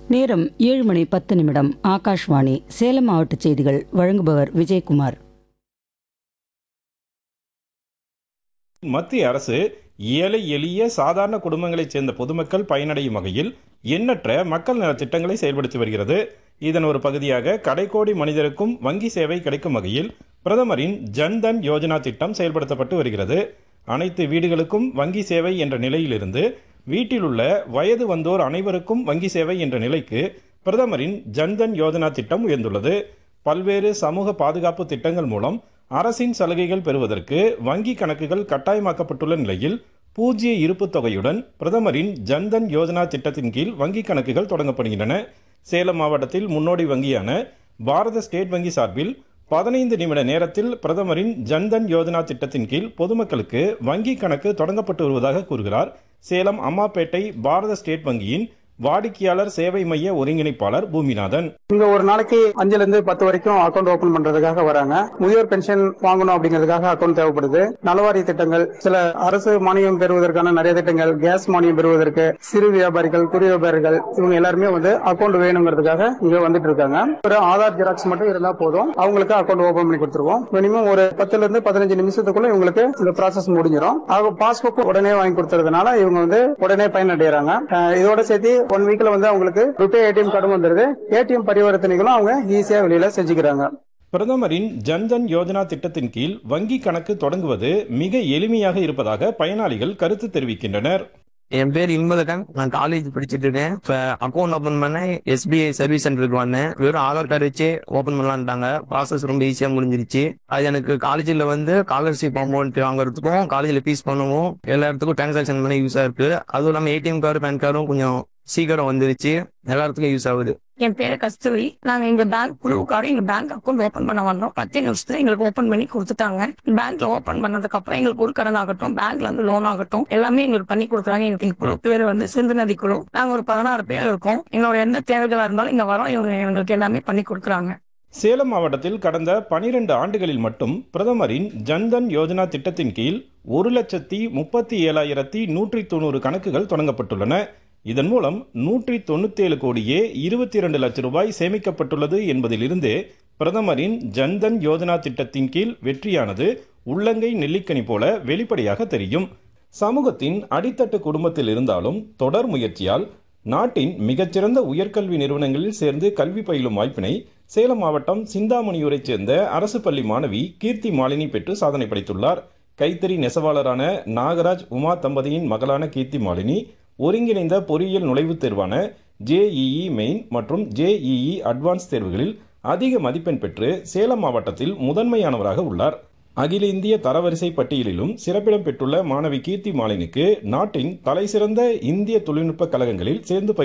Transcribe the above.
நேரம் ஏழு மணி பத்து நிமிடம் ஆகாஷ்வாணி சேலம் மாவட்ட செய்திகள் வழங்குபவர் விஜயகுமார் மத்திய அரசு ஏழை எளிய சாதாரண குடும்பங்களைச் சேர்ந்த பொதுமக்கள் பயனடையும் வகையில் எண்ணற்ற மக்கள் நலத் திட்டங்களை செயல்படுத்தி வருகிறது இதன் ஒரு பகுதியாக கடைக்கோடி மனிதருக்கும் வங்கி சேவை கிடைக்கும் வகையில் பிரதமரின் ஜன்தன் யோஜனா திட்டம் செயல்படுத்தப்பட்டு வருகிறது அனைத்து வீடுகளுக்கும் வங்கி சேவை என்ற நிலையிலிருந்து வீட்டில் உள்ள வயது வந்தோர் அனைவருக்கும் வங்கி சேவை என்ற நிலைக்கு பிரதமரின் ஜன்தன் யோஜனா திட்டம் உயர்ந்துள்ளது பல்வேறு சமூக பாதுகாப்பு திட்டங்கள் மூலம் அரசின் சலுகைகள் பெறுவதற்கு வங்கி கணக்குகள் கட்டாயமாக்கப்பட்டுள்ள நிலையில் பூஜ்ய இருப்பு தொகையுடன் பிரதமரின் ஜன்தன் யோஜனா திட்டத்தின் கீழ் வங்கி கணக்குகள் தொடங்கப்படுகின்றன சேலம் மாவட்டத்தில் முன்னோடி வங்கியான பாரத ஸ்டேட் வங்கி சார்பில் பதினைந்து நிமிட நேரத்தில் பிரதமரின் ஜன்தன் யோஜனா திட்டத்தின் கீழ் பொதுமக்களுக்கு வங்கி கணக்கு தொடங்கப்பட்டு வருவதாக கூறுகிறார் சேலம் அம்மாப்பேட்டை பாரத ஸ்டேட் வங்கியின் வாடிக்கையாளர் சேவை மைய ஒருங்கிணைப்பாளர் பூமிநாதன் இங்க ஒரு நாளைக்கு அஞ்சுல இருந்து பத்து வரைக்கும் அக்கௌண்ட் ஓபன் பண்றதுக்காக வராங்க முதியோர் பென்ஷன் வாங்கணும் அப்படிங்கிறதுக்காக அக்கௌண்ட் தேவைப்படுது நலவாரிய திட்டங்கள் சில அரசு மானியம் பெறுவதற்கான நிறைய திட்டங்கள் கேஸ் மானியம் பெறுவதற்கு சிறு வியாபாரிகள் குறு வியாபாரிகள் இவங்க எல்லாருமே வந்து அக்கௌண்ட் வேணுங்கிறதுக்காக இங்க வந்துட்டு இருக்காங்க ஒரு ஆதார் ஜெராக்ஸ் மட்டும் இருந்தா போதும் அவங்களுக்கு அக்கௌண்ட் ஓபன் பண்ணி கொடுத்துருவோம் மினிமம் ஒரு பத்துல இருந்து பதினஞ்சு நிமிஷத்துக்குள்ள இவங்களுக்கு இந்த ப்ராசஸ் முடிஞ்சிடும் அவங்க பாஸ்புக் உடனே வாங்கி கொடுத்ததுனால இவங்க வந்து உடனே பயனடைறாங்க அஹ் இதோட சேர்த்து ஒன் வீக்ல வந்து அவங்களுக்கு ருபே ஏடிஎம் கார்டும் வந்துருது ஏடிஎம் பரிவர்த்தனைகளும் அவங்க ஈஸியா வெளியில செஞ்சுக்கிறாங்க பிரதமரின் ஜன்தன் யோஜனா திட்டத்தின் கீழ் வங்கி கணக்கு தொடங்குவது மிக எளிமையாக இருப்பதாக பயனாளிகள் கருத்து தெரிவிக்கின்றனர் என் பேர் இன்பதகன் நான் காலேஜ் படிச்சுட்டு இருக்கேன் இப்ப அக்கௌண்ட் ஓபன் பண்ண எஸ்பிஐ சர்வீஸ் சென்டருக்கு வந்தேன் வெறும் ஆதார் கார்டு வச்சு ஓபன் பண்ணலான்ட்டாங்க ப்ராசஸ் ரொம்ப ஈஸியா முடிஞ்சிருச்சு அது எனக்கு காலேஜில் வந்து ஸ்காலர்ஷிப் அமௌண்ட் வாங்குறதுக்கும் காலேஜில் ஃபீஸ் பண்ணவும் எல்லா இடத்துக்கும் டிரான்சாக்ஷன் பண்ண யூஸா இருக்கு அதுவும் இல்லாமல் ஏடிஎம் கார்டு பேன் கார்டும் கொஞ்சம் சீக்கிரம் வந்துருச்சு எல்லாத்துக்கும் யூஸ் ஆகுது என் பேரு கஸ்தூரி நாங்க எங்க பேங்க் குழுவுக்கார எங்க பேங்க் அக்கௌண்ட் ஓபன் பண்ண வந்தோம் பத்து நிமிஷத்துல எங்களுக்கு ஓபன் பண்ணி கொடுத்துட்டாங்க பேங்க்ல ஓபன் பண்ணதுக்கு அப்புறம் எங்களுக்கு ஒரு கடன் ஆகட்டும் பேங்க்ல இருந்து லோன் ஆகட்டும் எல்லாமே எங்களுக்கு பண்ணி கொடுக்குறாங்க எங்களுக்கு குழு பேர் வந்து சிந்து நதி குழு நாங்க ஒரு பதினாறு பேர் இருக்கோம் எங்களோட எந்த தேவைகளா இருந்தாலும் இங்க வரோம் இவங்க எங்களுக்கு எல்லாமே பண்ணி கொடுக்குறாங்க சேலம் மாவட்டத்தில் கடந்த பனிரெண்டு ஆண்டுகளில் மட்டும் பிரதமரின் ஜன்தன் யோஜனா திட்டத்தின் கீழ் ஒரு லட்சத்தி முப்பத்தி ஏழாயிரத்தி நூற்றி தொண்ணூறு கணக்குகள் தொடங்கப்பட்டுள்ளன இதன் மூலம் நூற்றி தொண்ணூத்தேழு கோடியே இருபத்தி இரண்டு லட்சம் ரூபாய் சேமிக்கப்பட்டுள்ளது என்பதிலிருந்து பிரதமரின் ஜன்தன் யோஜனா திட்டத்தின் கீழ் வெற்றியானது உள்ளங்கை நெல்லிக்கனி போல வெளிப்படையாக தெரியும் சமூகத்தின் அடித்தட்டு குடும்பத்தில் இருந்தாலும் தொடர் முயற்சியால் நாட்டின் மிகச்சிறந்த உயர்கல்வி நிறுவனங்களில் சேர்ந்து கல்வி பயிலும் வாய்ப்பினை சேலம் மாவட்டம் சிந்தாமணியூரைச் சேர்ந்த அரசு பள்ளி மாணவி கீர்த்தி மாலினி பெற்று சாதனை படைத்துள்ளார் கைத்தறி நெசவாளரான நாகராஜ் உமா தம்பதியின் மகளான கீர்த்தி மாலினி ஒருங்கிணைந்த பொறியியல் நுழைவுத் தேர்வான ஜேஇஇ மெயின் மற்றும் ஜேஇஇ அட்வான்ஸ் தேர்வுகளில் அதிக மதிப்பெண் பெற்று சேலம் மாவட்டத்தில் முதன்மையானவராக உள்ளார் அகில இந்திய தரவரிசை பட்டியலிலும் சிறப்பிடம் பெற்றுள்ள மாணவி கீர்த்தி மாலினிக்கு நாட்டின் தலைசிறந்த இந்திய தொழில்நுட்ப கழகங்களில் சேர்ந்து பயிலும்